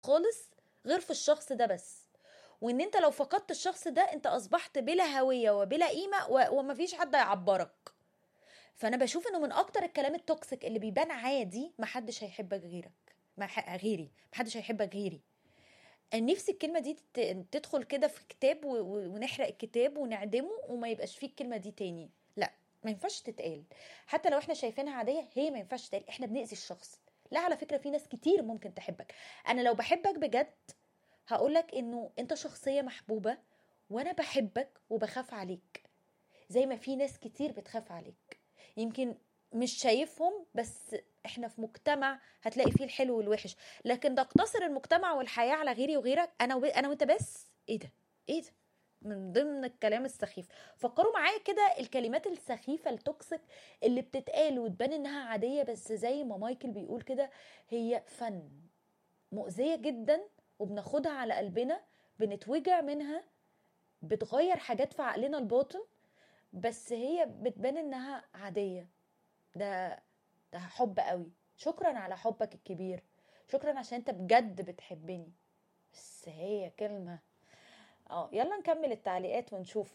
خالص غير في الشخص ده بس وان انت لو فقدت الشخص ده انت اصبحت بلا هويه وبلا قيمه و- ومفيش حد يعبرك فانا بشوف انه من اكتر الكلام التوكسيك اللي بيبان عادي محدش هيحبك غيرك ما ح- غيري محدش هيحبك غيري نفسي الكلمه دي تت- تدخل كده في كتاب و- و- ونحرق الكتاب ونعدمه وما يبقاش فيه الكلمه دي تاني لا ما ينفعش تتقال حتى لو احنا شايفينها عاديه هي ما ينفعش تتقال احنا بنأذي الشخص لا على فكره في ناس كتير ممكن تحبك انا لو بحبك بجد هقولك انه انت شخصيه محبوبه وانا بحبك وبخاف عليك زي ما في ناس كتير بتخاف عليك يمكن مش شايفهم بس احنا في مجتمع هتلاقي فيه الحلو والوحش لكن تقتصر المجتمع والحياه على غيري وغيرك انا و... انا وانت بس ايه ده ايه ده من ضمن الكلام السخيف فكروا معايا كده الكلمات السخيفه التوكسيك اللي بتتقال وتبان انها عاديه بس زي ما مايكل بيقول كده هي فن مؤذيه جدا وبناخدها على قلبنا بنتوجع منها بتغير حاجات في عقلنا الباطن بس هي بتبان انها عاديه ده ده حب قوي شكرا على حبك الكبير شكرا عشان انت بجد بتحبني بس هي كلمه اه يلا نكمل التعليقات ونشوف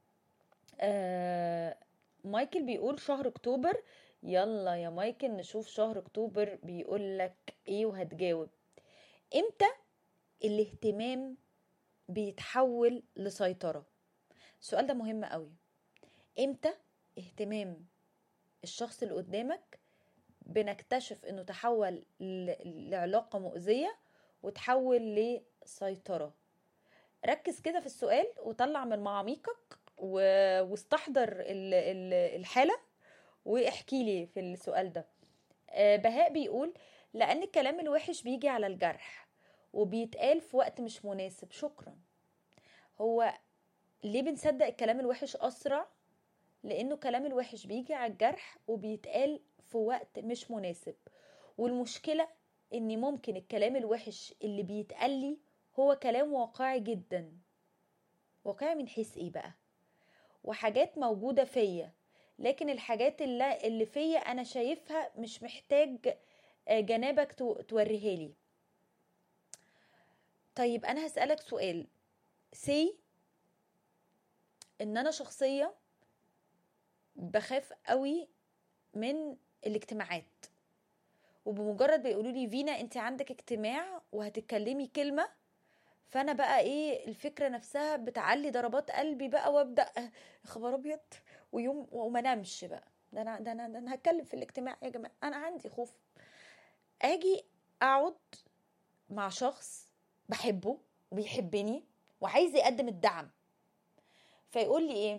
آه مايكل بيقول شهر اكتوبر يلا يا مايكل نشوف شهر اكتوبر بيقول لك ايه وهتجاوب امتى الاهتمام بيتحول لسيطرة السؤال ده مهم قوي امتى اهتمام الشخص اللي قدامك بنكتشف انه تحول ل- لعلاقة مؤذية وتحول لسيطرة ركز كده في السؤال وطلع من معاميقك و- واستحضر ال- ال- الحالة واحكي لي في السؤال ده آه، بهاء بيقول لأن الكلام الوحش بيجي على الجرح وبيتقال في وقت مش مناسب شكرا هو ليه بنصدق الكلام الوحش أسرع لأنه الكلام الوحش بيجي على الجرح وبيتقال في وقت مش مناسب والمشكلة إن ممكن الكلام الوحش اللي بيتقال لي هو كلام واقعي جدا واقعي من حيث ايه بقى وحاجات موجودة فيا لكن الحاجات اللي, اللي فيا انا شايفها مش محتاج آه، جنابك تو- توريها لي طيب انا هسألك سؤال سي ان انا شخصية بخاف قوي من الاجتماعات وبمجرد بيقولوا لي فينا انت عندك اجتماع وهتتكلمي كلمة فانا بقى ايه الفكرة نفسها بتعلي ضربات قلبي بقى وابدا آه، يا خبر ابيض ويوم وما نامش بقى ده انا ده انا ده انا هتكلم في الاجتماع يا جماعه انا عندي خوف اجي اقعد مع شخص بحبه وبيحبني وعايز يقدم الدعم فيقول لي ايه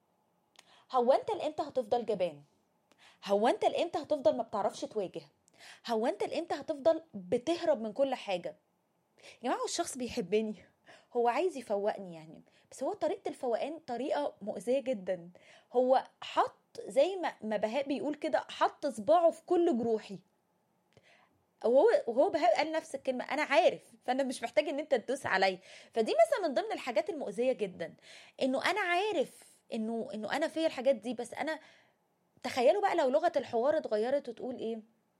هو انت لامتى هتفضل جبان هو انت لامتى هتفضل ما بتعرفش تواجه هو انت لامتى هتفضل بتهرب من كل حاجه يا جماعه هو الشخص بيحبني هو عايز يفوقني يعني بس هو طريقه الفوقان طريقه مؤذيه جدا هو حط زي ما ما بهاء بيقول كده حط صباعه في كل جروحي وهو وهو بهاء قال نفس الكلمه انا عارف فانا مش محتاج ان انت تدوس عليا فدي مثلا من ضمن الحاجات المؤذيه جدا انه انا عارف انه انه انا فيا الحاجات دي بس انا تخيلوا بقى لو لغه الحوار اتغيرت وتقول ايه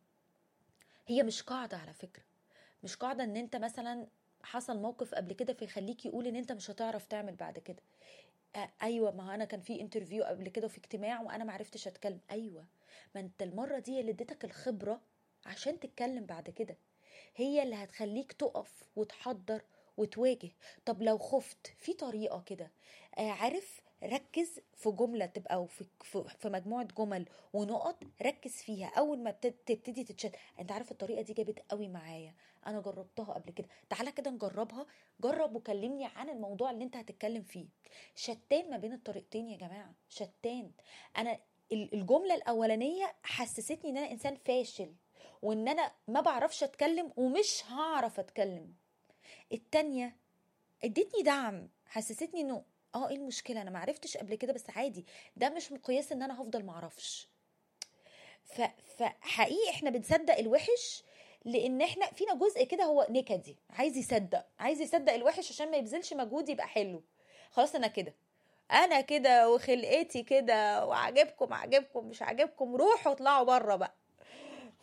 هي مش قاعده على فكره مش قاعده ان انت مثلا حصل موقف قبل كده فيخليك يقول ان انت مش هتعرف تعمل بعد كده آه ايوه ما هو انا كان في انترفيو قبل كده وفي اجتماع وانا ما عرفتش اتكلم ايوه ما انت المره دي اللي اديتك الخبره عشان تتكلم بعد كده هي اللي هتخليك تقف وتحضر وتواجه طب لو خفت في طريقه كده آه عارف ركز في جمله تبقى او في في في مجموعه جمل ونقط ركز فيها اول ما بت- تبتدي تتشد انت عارف الطريقه دي جابت قوي معايا انا جربتها قبل كده تعالى كده نجربها جرب وكلمني عن الموضوع اللي انت هتتكلم فيه شتان ما بين الطريقتين يا جماعه شتان انا ال- الجمله الاولانيه حسستني ان انا انسان فاشل وان انا ما بعرفش اتكلم ومش هعرف اتكلم التانية ادتني دعم حسستني انه اه ايه المشكله انا معرفتش قبل كده بس عادي ده مش مقياس ان انا هفضل معرفش ف... فحقيقي احنا بنصدق الوحش لان احنا فينا جزء كده هو نكدي عايز يصدق عايز يصدق الوحش عشان ما يبذلش مجهود يبقى حلو خلاص انا كده انا كده وخلقتي كده وعجبكم عجبكم مش عجبكم روحوا اطلعوا بره بقى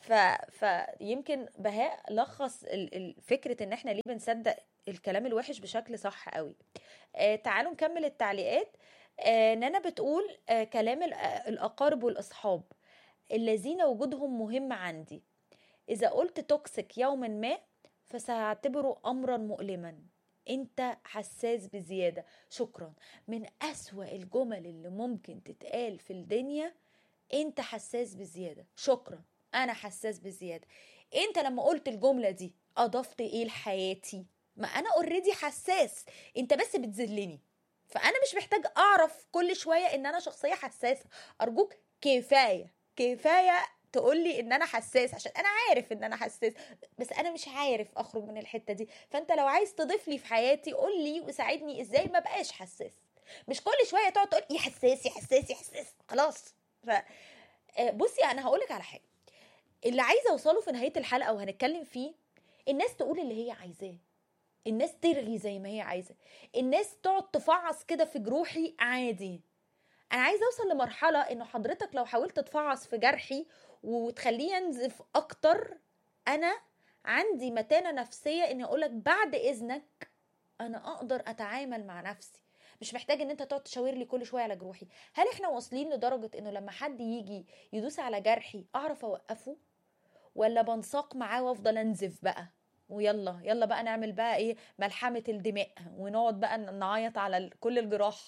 ف... فيمكن بهاء لخص ال... ال- فكره ان احنا ليه بنصدق الكلام الوحش بشكل صح قوي آه تعالوا نكمل التعليقات آه نانا بتقول آه كلام ال- آه، الاقارب والاصحاب الذين وجودهم مهم عندي اذا قلت توكسيك يوما ما فساعتبره امرا مؤلما انت حساس بزياده شكرا من اسوا الجمل اللي ممكن تتقال في الدنيا انت حساس بزياده شكرا انا حساس بزياده انت لما قلت الجمله دي اضفت ايه لحياتي ما انا اوريدي حساس انت بس بتذلني فانا مش محتاج اعرف كل شويه ان انا شخصيه حساسه ارجوك كفايه كفايه تقولي ان انا حساس عشان انا عارف ان انا حساس بس انا مش عارف اخرج من الحته دي فانت لو عايز تضيف لي في حياتي قول لي وساعدني ازاي ما بقاش حساس مش كل شويه تقعد تقول يا حساس يا حساس يا حساس خلاص ف آه، بصي انا هقول لك على حاجه اللي عايزه اوصله في نهايه الحلقه وهنتكلم فيه الناس تقول اللي هي عايزاه الناس ترغي زي ما هي عايزه الناس تقعد تفعص كده في جروحي عادي انا عايزه اوصل لمرحله انه حضرتك لو حاولت تفعص في جرحي وتخليه ينزف اكتر انا عندي متانه نفسيه اني اقولك بعد اذنك انا اقدر اتعامل مع نفسي مش محتاج ان انت تقعد تشاور لي كل شويه على جروحي هل احنا واصلين لدرجه انه لما حد يجي يدوس على جرحي اعرف اوقفه ولا بنساق معاه وافضل انزف بقى ويلا يلا بقى نعمل بقى ايه ملحمه الدماء ونقعد بقى نعيط على ال- كل الجراح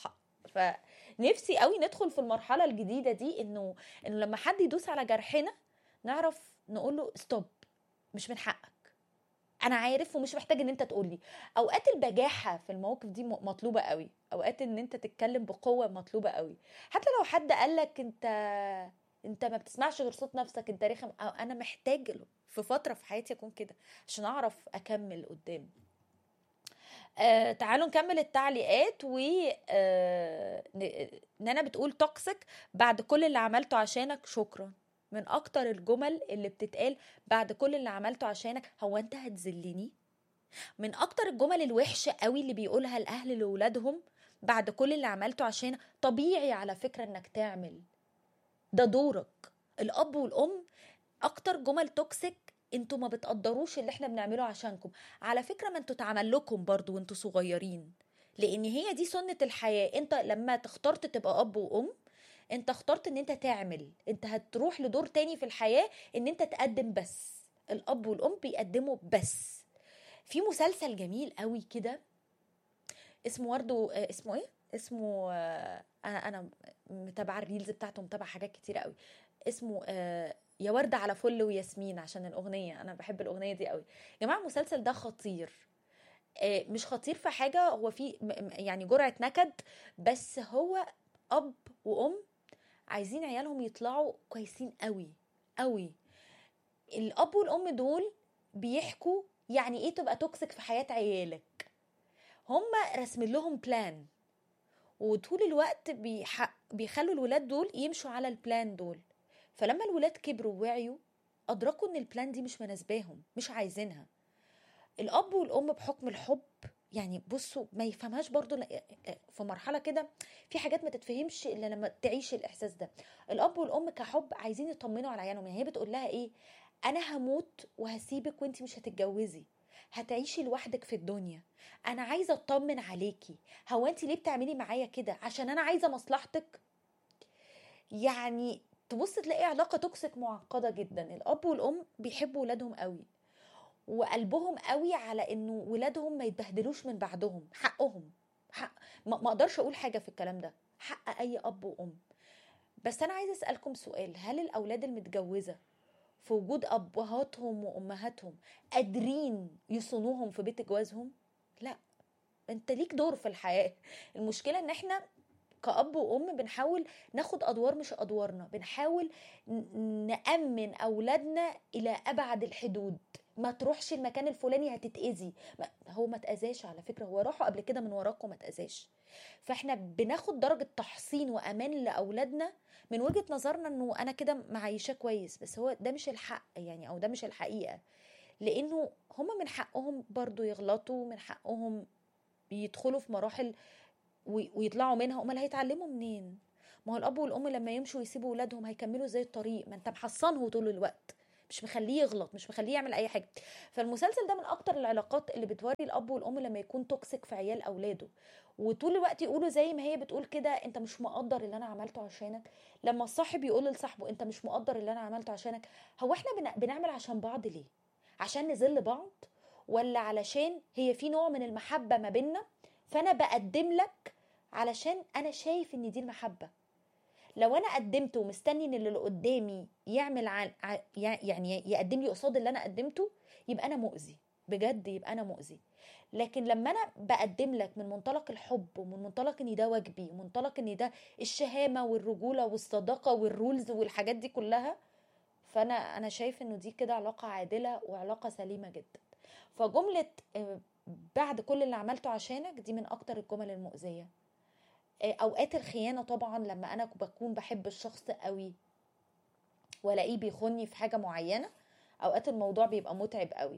فنفسي قوي ندخل في المرحله الجديده دي انه انه لما حد يدوس على جرحنا نعرف نقول له ستوب مش من حقك انا عارف ومش محتاج ان انت تقول لي اوقات البجاحه في المواقف دي م- مطلوبه قوي اوقات ان انت تتكلم بقوه مطلوبه قوي حتى لو حد قال لك انت انت ما بتسمعش غير صوت نفسك انت رخم أو انا محتاج له في فتره في حياتي اكون كده عشان اعرف اكمل قدام آه تعالوا نكمل التعليقات و آه ن- نانا بتقول توكسيك بعد كل اللي عملته عشانك شكرا من اكتر الجمل اللي بتتقال بعد كل اللي عملته عشانك هو انت هتذلني من اكتر الجمل الوحشه قوي اللي بيقولها الاهل لاولادهم بعد كل اللي عملته عشان طبيعي على فكره انك تعمل ده دورك الاب والام اكتر جمل توكسيك انتوا ما بتقدروش اللي احنا بنعمله عشانكم على فكره ما انتوا اتعمل لكم برضو وانتوا صغيرين لان هي دي سنه الحياه انت لما اخترت تبقى اب وام انت اخترت ان انت تعمل انت هتروح لدور تاني في الحياه ان انت تقدم بس الاب والام بيقدموا بس في مسلسل جميل قوي كده اسمه ورده آه، اسمه ايه اسمه آه، انا انا متابعه الريلز بتاعته متابعه حاجات كتيره قوي اسمه آه، يا ورده على فل وياسمين عشان الاغنيه انا بحب الاغنيه دي قوي يا جماعه المسلسل ده خطير آه، مش خطير في حاجه هو في م- م- يعني جرعه نكد بس هو اب وام عايزين عيالهم يطلعوا كويسين قوي قوي الاب والام دول بيحكوا يعني ايه تبقى توكسيك في حياه عيالك هما رسمين لهم بلان وطول الوقت بيح... بيخلوا الولاد دول يمشوا على البلان دول فلما الولاد كبروا ووعيوا ادركوا ان البلان دي مش مناسباهم مش عايزينها الاب والام بحكم الحب يعني بصوا ما يفهمهاش برضو ل- في مرحله كده في حاجات ما تتفهمش الا لما تعيش الاحساس ده الاب والام كحب عايزين يطمنوا على عيالهم يعني هي بتقول لها ايه انا هموت وهسيبك وانت مش هتتجوزي هتعيشي لوحدك في الدنيا انا عايزه اطمن عليكي هو انت ليه بتعملي معايا كده عشان انا عايزه مصلحتك يعني تبص تلاقي علاقه توكسيك معقده جدا الاب والام بيحبوا ولادهم قوي وقلبهم قوي على انه ولادهم ما يتبهدلوش من بعدهم حقهم حق ما ما اقدرش اقول حاجه في الكلام ده حق اي اب وام بس انا عايزه اسالكم سؤال هل الاولاد المتجوزه في وجود ابهاتهم وامهاتهم قادرين يصونوهم في بيت جوازهم لا انت ليك دور في الحياه المشكله ان احنا كأب وأم بنحاول ناخد أدوار مش أدوارنا بنحاول ن- نأمن أولادنا إلى أبعد الحدود ما تروحش المكان الفلاني هتتأذي ما هو ما تأذاش على فكرة هو راحوا قبل كده من وراكم ما تأذاش فاحنا بناخد درجة تحصين وأمان لأولادنا من وجهة نظرنا انه انا كده معيشاه كويس بس هو ده مش الحق يعني او ده مش الحقيقة لانه هما من حقهم برضو يغلطوا من حقهم يدخلوا في مراحل وي- ويطلعوا منها امال هيتعلموا منين ما هو الاب والام لما يمشوا ويسيبوا ولادهم هيكملوا زي الطريق ما انت محصنه طول الوقت مش مخليه يغلط مش مخليه يعمل اي حاجه فالمسلسل ده من اكتر العلاقات اللي بتوري الاب والام لما يكون توكسيك في عيال اولاده وطول الوقت يقولوا زي ما هي بتقول كده انت مش مقدر اللي انا عملته عشانك لما الصاحب يقول لصاحبه انت مش مقدر اللي انا عملته عشانك هو احنا بن- بنعمل عشان بعض ليه عشان نذل بعض ولا علشان هي في نوع من المحبه ما بيننا فانا بقدم لك علشان انا شايف ان دي المحبه لو انا قدمت ومستني ان اللي قدامي يعمل عن ع- يعني يقدم لي قصاد اللي انا قدمته يبقى انا مؤذي بجد يبقى انا مؤذي لكن لما انا بقدم لك من منطلق الحب ومن منطلق ان ده واجبي ومنطلق ان ده الشهامه والرجوله والصداقه والرولز والحاجات دي كلها فانا انا شايف انه دي كده علاقه عادله وعلاقه سليمه جدا فجمله آه، بعد كل اللي عملته عشانك دي من اكتر الجمل المؤذيه آه، اوقات الخيانه طبعا لما انا بكون بحب الشخص قوي والاقيه بيخوني في حاجه معينه اوقات الموضوع بيبقى متعب قوي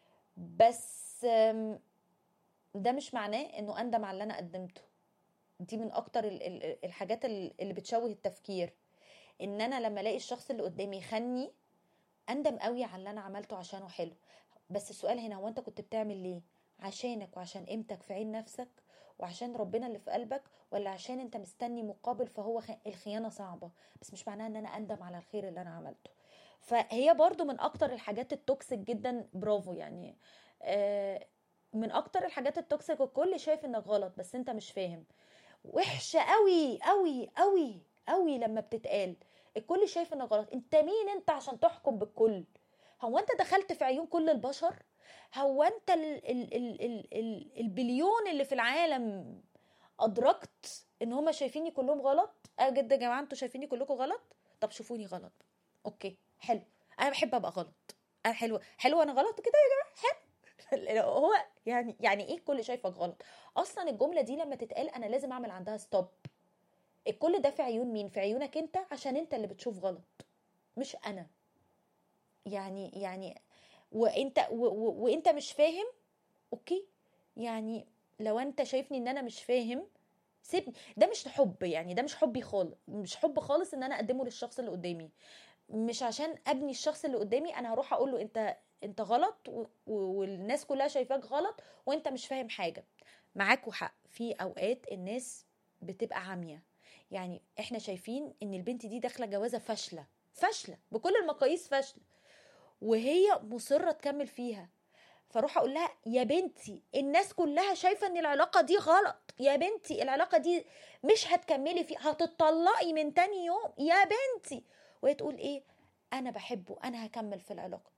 بس آم، ده مش معناه انه اندم على اللي انا قدمته دي من اكتر ال- ال- الحاجات ال- اللي بتشوه التفكير ان انا لما الاقي الشخص اللي قدامي يخني اندم قوي على اللي انا عملته عشانه حلو بس السؤال هنا هو انت كنت بتعمل ليه عشانك وعشان قيمتك في عين نفسك وعشان ربنا اللي في قلبك ولا عشان انت مستني مقابل فهو خ... الخيانه صعبه بس مش معناها ان انا اندم على الخير اللي انا عملته فهي برضو من اكتر الحاجات التوكسيك جدا برافو يعني آه، من اكتر الحاجات التوكسيك الكل شايف انك غلط بس انت مش فاهم وحشه قوي قوي قوي قوي لما بتتقال الكل شايف انك غلط انت مين انت عشان تحكم بالكل هو انت دخلت في عيون كل البشر هو انت ال ال ال ال ال البليون اللي في العالم ادركت ان هما شايفيني كلهم غلط اه جد يا جماعه انتوا شايفيني كلكم غلط طب شوفوني غلط اوكي حلو انا بحب ابقى غلط انا حلوه حلوه انا غلط كده يا جماعه حلو هو يعني يعني ايه الكل شايفك غلط اصلا الجمله دي لما تتقال انا لازم اعمل عندها ستوب الكل ده في عيون مين في عيونك انت عشان انت اللي بتشوف غلط مش انا يعني يعني وانت و و وانت مش فاهم اوكي يعني لو انت شايفني ان انا مش فاهم سيبني ده مش حب يعني ده مش حبي خالص مش حب خالص ان انا اقدمه للشخص اللي قدامي مش عشان ابني الشخص اللي قدامي انا هروح اقول له انت انت غلط و... و... والناس كلها شايفاك غلط وانت مش فاهم حاجه معاكوا حق في اوقات الناس بتبقى عاميه يعني احنا شايفين ان البنت دي داخله جوازه فاشله فاشله بكل المقاييس فاشله وهي مصره تكمل فيها فاروح اقول لها يا بنتي الناس كلها شايفه ان العلاقه دي غلط يا بنتي العلاقه دي مش هتكملي فيها هتطلقي من تاني يوم يا بنتي وهي تقول ايه انا بحبه انا هكمل في العلاقه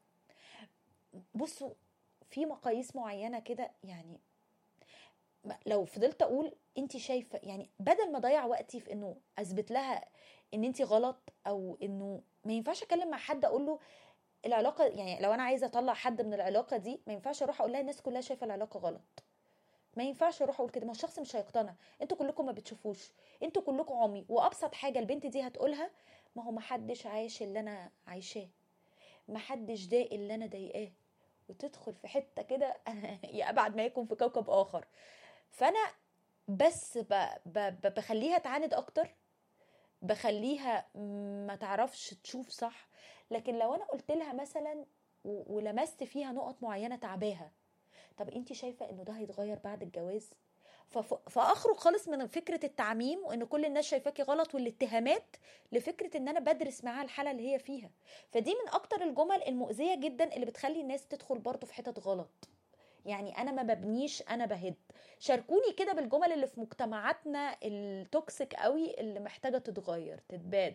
بصوا في مقاييس معينه كده يعني لو فضلت اقول انت شايفه يعني بدل ما اضيع وقتي في انه اثبت لها ان انت غلط او انه ما ينفعش اتكلم مع حد اقول له العلاقه يعني لو انا عايزه اطلع حد من العلاقه دي ما ينفعش اروح اقول لها الناس كلها شايفه العلاقه غلط ما ينفعش اروح اقول كده ما الشخص مش هيقتنع انتوا كلكم ما بتشوفوش انتوا كلكم عمي وابسط حاجه البنت دي هتقولها ما هو ما حدش عايش اللي انا عايشاه ما حدش ضايق اللي انا ضايقاه وتدخل في حته كده يا ابعد ما يكون في كوكب اخر فانا بس ب... ب... ب... بخليها تعاند اكتر بخليها ما تعرفش تشوف صح لكن لو انا قلت لها مثلا و... ولمست فيها نقط معينه تعباها طب انت شايفه انه ده هيتغير بعد الجواز فف... فاخرج خالص من فكره التعميم وان كل الناس شايفاكي غلط والاتهامات لفكره ان انا بدرس معاها الحاله اللي هي فيها فدي من اكتر الجمل المؤذيه جدا اللي بتخلي الناس تدخل برضه في حتت غلط يعني انا ما ببنيش انا بهد شاركوني كده بالجمل اللي في مجتمعاتنا التوكسيك قوي اللي محتاجه تتغير تتباد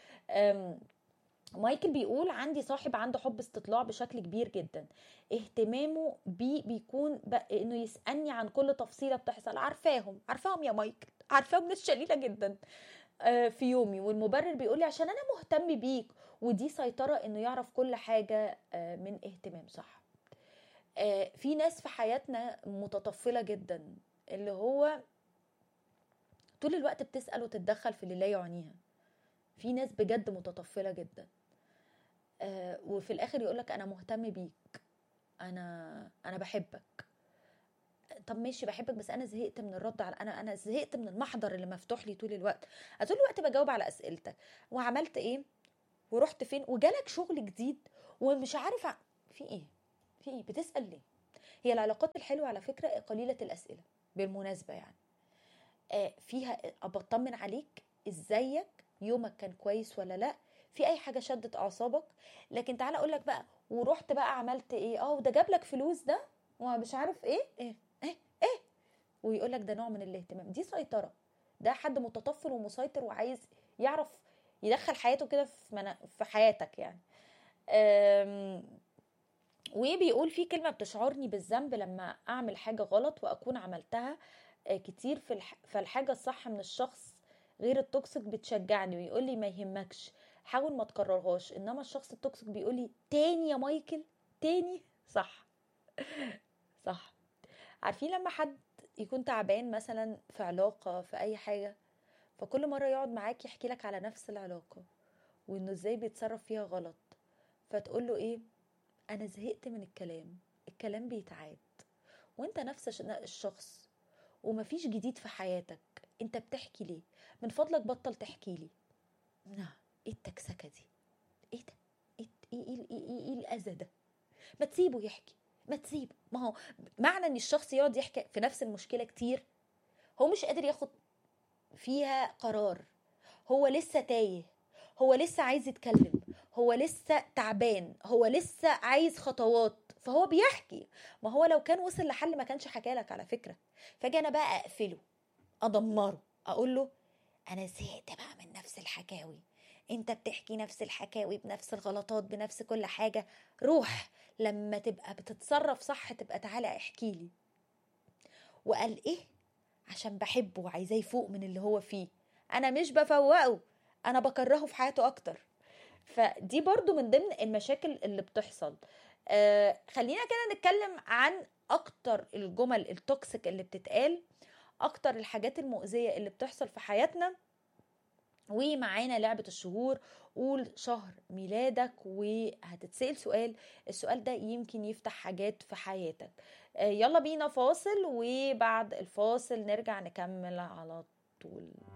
مايكل بيقول عندي صاحب عنده حب استطلاع بشكل كبير جدا اهتمامه بي بيكون انه يسالني عن كل تفصيله بتحصل عارفاهم عارفاهم يا مايكل عارفاهم ناس شليله جدا في يومي والمبرر بيقول لي عشان انا مهتم بيك ودي سيطره انه يعرف كل حاجه من اهتمام صح في ناس في حياتنا متطفله جدا اللي هو طول الوقت بتسال وتتدخل في اللي لا يعنيها في ناس بجد متطفله جدا آه وفي الاخر يقولك انا مهتم بيك انا انا بحبك طب ماشي بحبك بس انا زهقت من الرد على انا انا زهقت من المحضر اللي مفتوح لي طول الوقت طول الوقت بجاوب على اسئلتك وعملت ايه ورحت فين وجالك شغل جديد ومش عارف ع... في ايه في ايه بتسال ليه هي العلاقات الحلوه على فكره قليله الاسئله بالمناسبه يعني آه فيها بطمن عليك ازيك يومك كان كويس ولا لا في اي حاجه شدت اعصابك لكن تعالى اقول لك بقى ورحت بقى عملت ايه اه وده جاب لك فلوس ده ومش عارف ايه ايه ايه ايه ويقول لك ده نوع من الاهتمام دي سيطره ده حد متطفل ومسيطر وعايز يعرف يدخل حياته كده في منا... في حياتك يعني أم... وبيقول في كلمه بتشعرني بالذنب لما اعمل حاجه غلط واكون عملتها كتير في الح... فالحاجه الصح من الشخص غير التوكسيك بتشجعني ويقول لي ما يهمكش حاول ما تكررهاش انما الشخص التوكسيك بيقول لي تاني يا مايكل تاني صح صح عارفين لما حد يكون تعبان مثلا في علاقه في اي حاجه فكل مره يقعد معاك يحكي لك على نفس العلاقه وانه ازاي بيتصرف فيها غلط فتقول له ايه انا زهقت من الكلام الكلام بيتعاد وانت نفس الشخص ومفيش جديد في حياتك انت بتحكي ليه من فضلك بطل تحكي لي نعم ايه التكسكه دي ايه ده ايه ايه ايه, إيه, إيه, إيه الاذى ده ما تسيبه يحكي ما تسيبه ما هو معنى ان الشخص يقعد يحكي في نفس المشكله كتير هو مش قادر ياخد فيها قرار هو لسه تايه هو لسه عايز يتكلم هو لسه تعبان هو لسه عايز خطوات فهو بيحكي ما هو لو كان وصل لحل ما كانش حكى لك على فكره فاجي انا بقى اقفله ادمره اقول له انا زهقت بقى من نفس الحكاوي انت بتحكي نفس الحكاوي بنفس الغلطات بنفس كل حاجه روح لما تبقى بتتصرف صح تبقى تعالى احكي لي وقال ايه عشان بحبه وعايزاه يفوق من اللي هو فيه انا مش بفوقه انا بكرهه في حياته اكتر فدي برضو من ضمن المشاكل اللي بتحصل آه خلينا كده نتكلم عن اكتر الجمل التوكسيك اللي بتتقال اكتر الحاجات المؤذيه اللي بتحصل في حياتنا ومعانا لعبة الشهور قول شهر ميلادك وهتتسأل سؤال السؤال ده يمكن يفتح حاجات في حياتك يلا بينا فاصل وبعد الفاصل نرجع نكمل على طول